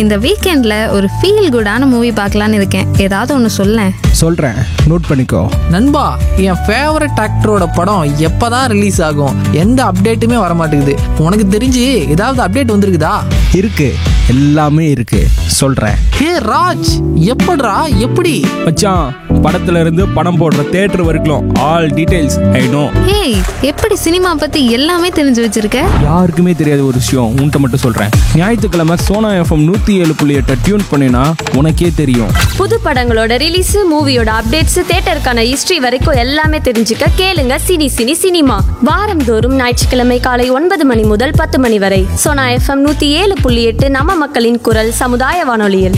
இந்த வீக்கெண்டில் ஒரு ஃபீல் குடான மூவி பார்க்கலான்னு இருக்கேன் ஏதாவது ஒன்று சொல்லேன் சொல்கிறேன் நோட் பண்ணிக்கோ நண்பா என் ஃபேவரட் ஆக்டரோட படம் எப்பதான் ரிலீஸ் ஆகும் எந்த அப்டேட்டுமே வர மாட்டேங்குது உனக்கு தெரிஞ்சு ஏதாவது அப்டேட் வந்திருக்குதா இருக்கு எல்லாமே இருக்கு சொல்கிறேன் ஹே ராஜ் எப்படிடா எப்படி மச்சான் படத்துல இருந்து படம் போடுற தேட்டர் வரைக்கும் ஆல் டீடைல்ஸ் ஐ நோ ஏய் எப்படி சினிமா பற்றி எல்லாமே தெரிஞ்சு வச்சிருக்க யாருக்குமே தெரியாத ஒரு விஷயம் உன்கிட்ட மட்டும் சொல்கிறேன் ஞாயிற்றுக்கிழமை சோனா எஃப்எம் நூற்றி ஏழு புள்ளி எட்டை டியூன் பண்ணினா உனக்கே தெரியும் புது படங்களோட ரிலீஸ் மூவியோட அப்டேட்ஸ் தியேட்டருக்கான ஹிஸ்டரி வரைக்கும் எல்லாமே தெரிஞ்சுக்க கேளுங்க சினி சினி சினிமா வாரந்தோறும் ஞாயிற்றுக்கிழமை காலை ஒன்பது மணி முதல் பத்து மணி வரை சோனா எஃப்எம் நூத்தி ஏழு புள்ளி எட்டு நம்ம மக்களின் குரல் சமுதாய வானொலியில்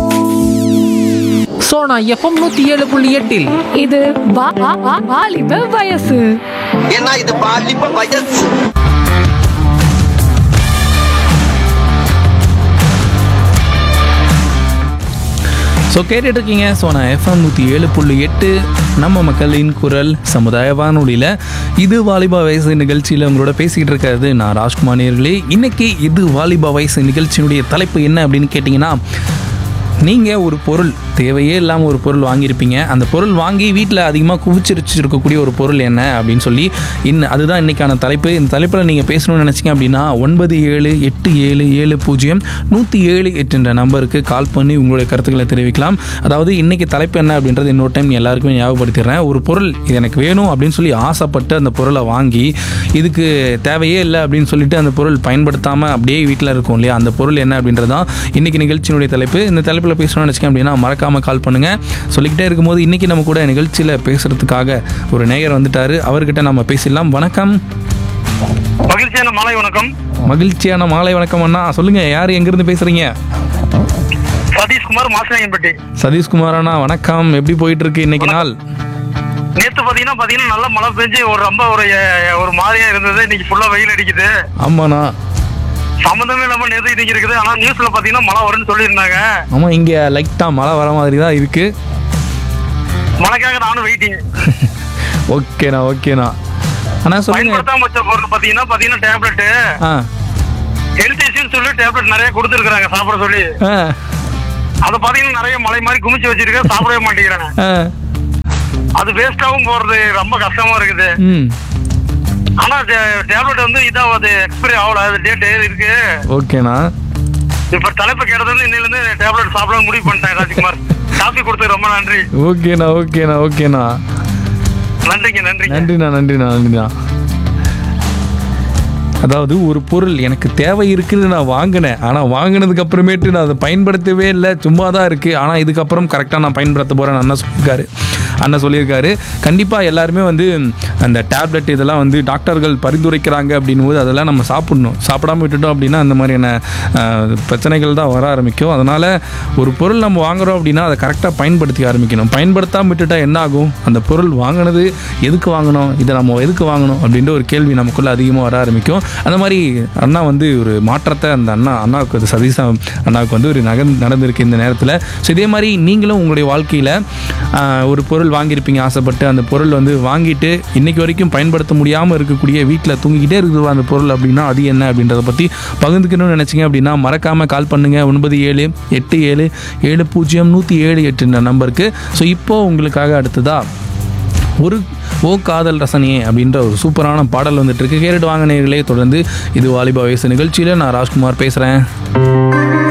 ஸோ நான் எஃப்எம் நூற்றி ஏழு புள்ளி எட்டில் இது வா- வா- வா- வாலிப வயசு ஏன்னா இது பாலிப்ப வயசு ஸோ கேட்டுட்டு இருக்கீங்க ஸோ நான் எஃப்எம் நூற்றி ஏழு புள்ளி எட்டு நம்ம மக்களின் குரல் சமுதாய வானொலியில் இது வாலிபா வயசு நிகழ்ச்சியில் உங்களோட பேசிக்கிட்டு இருக்காது நான் ராஜ்குமார் நேர்களே இன்னைக்கு இது வாலிபா வயசு நிகழ்ச்சியினுடைய தலைப்பு என்ன அப்படின்னு கேட்டிங்கன்னா நீங்கள் ஒரு பொருள் தேவையே இல்லாமல் ஒரு பொருள் வாங்கியிருப்பீங்க அந்த பொருள் வாங்கி வீட்டில் அதிகமாக குவிச்சிருச்சு இருக்கக்கூடிய ஒரு பொருள் என்ன அப்படின்னு சொல்லி இன்னும் அதுதான் இன்றைக்கான தலைப்பு இந்த தலைப்பில் நீங்கள் பேசணும்னு நினச்சிங்க அப்படின்னா ஒன்பது ஏழு எட்டு ஏழு ஏழு பூஜ்ஜியம் நூற்றி ஏழு எட்டுன்ற நம்பருக்கு கால் பண்ணி உங்களுடைய கருத்துக்களை தெரிவிக்கலாம் அதாவது இன்றைக்கி தலைப்பு என்ன அப்படின்றது இன்னொரு டைம் எல்லாருக்குமே ஞாபகப்படுத்திடுறேன் ஒரு பொருள் இது எனக்கு வேணும் அப்படின்னு சொல்லி ஆசைப்பட்டு அந்த பொருளை வாங்கி இதுக்கு தேவையே இல்லை அப்படின்னு சொல்லிட்டு அந்த பொருள் பயன்படுத்தாமல் அப்படியே வீட்டில் இருக்கும் இல்லையா அந்த பொருள் என்ன அப்படின்றது தான் இன்றைக்கி நிகழ்ச்சியினுடைய தலைப்பு இந்த தலைப்பில் பேசணும்னு நினச்சிக்கேன் அப்படின்னா மறக்காமல் கால் பண்ணுங்கள் சொல்லிக்கிட்டே இருக்கும்போது இன்றைக்கி நம்ம கூட நிகழ்ச்சியில் பேசுகிறதுக்காக ஒரு நேயர் வந்துட்டார் அவர்கிட்ட நம்ம பேசிடலாம் வணக்கம் மகிழ்ச்சியான மாலை வணக்கம் மகிழ்ச்சியான மாலை வணக்கம் அண்ணா சொல்லுங்கள் யார் எங்கேருந்து பேசுகிறீங்க சதீஷ்குமார் மாசினாயன்பட்டி சதீஷ்குமார் அண்ணா வணக்கம் எப்படி போயிட்டு இருக்கு இன்னைக்கு நாள் நேத்து பாத்தீங்கன்னா பாத்தீங்கன்னா நல்லா மழை பெஞ்சு ஒரு ரொம்ப ஒரு அஹ், ஒரு மாதிரியா இருந்தது இன்னைக்கு ஃபுல்லா வெயில் அடிக்குது ஆமாண்ணா சம்மந்தமே இல்லாம நேத்து இன்னைக்கு இருக்குது ஆனா நியூஸ்ல பாத்தீங்கன்னா மழை வரும்னு சொல்லியிருந்தாங்க ஆமாம் இங்கே லைட்டாக மழை வர மாதிரி தான் இருக்குது மழைக்காக நானும் வெயிட்டிங் ஓகேண்ணா ஓகேண்ணா அண்ணா சொல்லுங்க பயன்படுத்தாம வச்ச பொருள் பாத்தீங்கன்னா பாத்தீங்கன்னா டேப்லெட் ஆ ஹெல்த் இஷ்யூன்னு சொல்லி டேப்லெட் நிறைய கொடுத்துருக்காங்க சாப்பிட சொல்லி ஆ அதை பாத்தீங்கன்னா நிறைய மலை மாதிரி குமிச்சு வச்சிருக்க சாப்பிடவே மாட்டேங்கிறாங்க ஆ அது வேஸ்டாவும் போறது ரொம்ப கஷ்டமா இருக்குது ம் ஆனா டேப்லெட் வந்து இதாவது எக்ஸ்பைரி ஆகல அது டேட் இருக்கு ஓகேண்ணா இப்ப தலைப்பு கேட்டது வந்து இன்னையில இருந்து டேப்லெட் சாப்பிட முடிவு பண்ணிட்டேன் ராஜ்குமார் காப்பி கொடுத்து ரொம்ப நன்றி ஓகேண்ணா ஓகேண்ணா ஓகேண்ணா நன்றிங்க நன்றிங்க நன்றிண்ணா நன்றிண்ணா நன்றிண்ணா அதாவது ஒரு பொருள் எனக்கு தேவை இருக்குன்னு நான் வாங்கினேன் ஆனால் வாங்கினதுக்கு அப்புறமேட்டு நான் அதை பயன்படுத்தவே இல்லை சும்மா தான் இருக்குது ஆனால் இதுக்கப்புறம் கரெக்டாக நான் பயன்படுத்த போகிறேன் அண்ணா சொல்லியிருக்காரு அண்ணா சொல்லியிருக்காரு கண்டிப்பாக எல்லாருமே வந்து அந்த டேப்லெட் இதெல்லாம் வந்து டாக்டர்கள் பரிந்துரைக்கிறாங்க அப்படின்னும் போது அதெல்லாம் நம்ம சாப்பிடணும் சாப்பிடாம விட்டுட்டோம் அப்படின்னா அந்த மாதிரியான அஹ், பிரச்சனைகள் தான் வர ஆரம்பிக்கும் அதனால் ஒரு பொருள் நம்ம வாங்குறோம் அப்படின்னா அதை கரெக்டாக பயன்படுத்தி ஆரம்பிக்கணும் பயன்படுத்தாமல் விட்டுட்டா என்ன ஆகும் அந்த பொருள் வாங்கினது எதுக்கு வாங்கணும் இதை நம்ம எதுக்கு வாங்கணும் அப்படின்ற ஒரு கேள்வி நமக்குள்ள அதிகமாக வர ஆரம்பிக்கும் அந்த மாதிரி அண்ணா வந்து ஒரு மாற்றத்தை அந்த அண்ணா அண்ணாவுக்கு வந்து சதீஷ் அண்ணாவுக்கு வந்து ஒரு நகர் நடந்திருக்கு இந்த நேரத்தில் ஸோ இதே மாதிரி நீங்களும் உங்களுடைய வாழ்க்கையில் ஒரு பொருள் வாங்கியிருப்பீங்க ஆசைப்பட்டு அந்த பொருள் வந்து வாங்கிட்டு இன்னைக்கு வரைக்கும் பயன்படுத்த முடியாமல் இருக்கக்கூடிய வீட்டில் தூங்கிக்கிட்டே இருக்குது அந்த பொருள் அப்படின்னா அது என்ன அப்படின்றத பற்றி பகிர்ந்துக்கணும்னு நினச்சிங்க அப்படின்னா மறக்காமல் கால் பண்ணுங்கள் ஒன்பது ஏழு எட்டு ஏழு ஏழு பூஜ்ஜியம் நூற்றி ஏழு எட்டுன்ற நம்பருக்கு ஸோ இப்போது உங்களுக்காக அடுத்ததாக ஒரு ஓ காதல் ரசனையே அப்படின்ற ஒரு சூப்பரான பாடல் வந்துட்டு இருக்கு கேட்டுட்டு வாங்க நேயர்களே தொடர்ந்து இது வாலிபா வயசு நிகழ்ச்சியில் நான் ராஜ்குமார் பேசுகிறேன்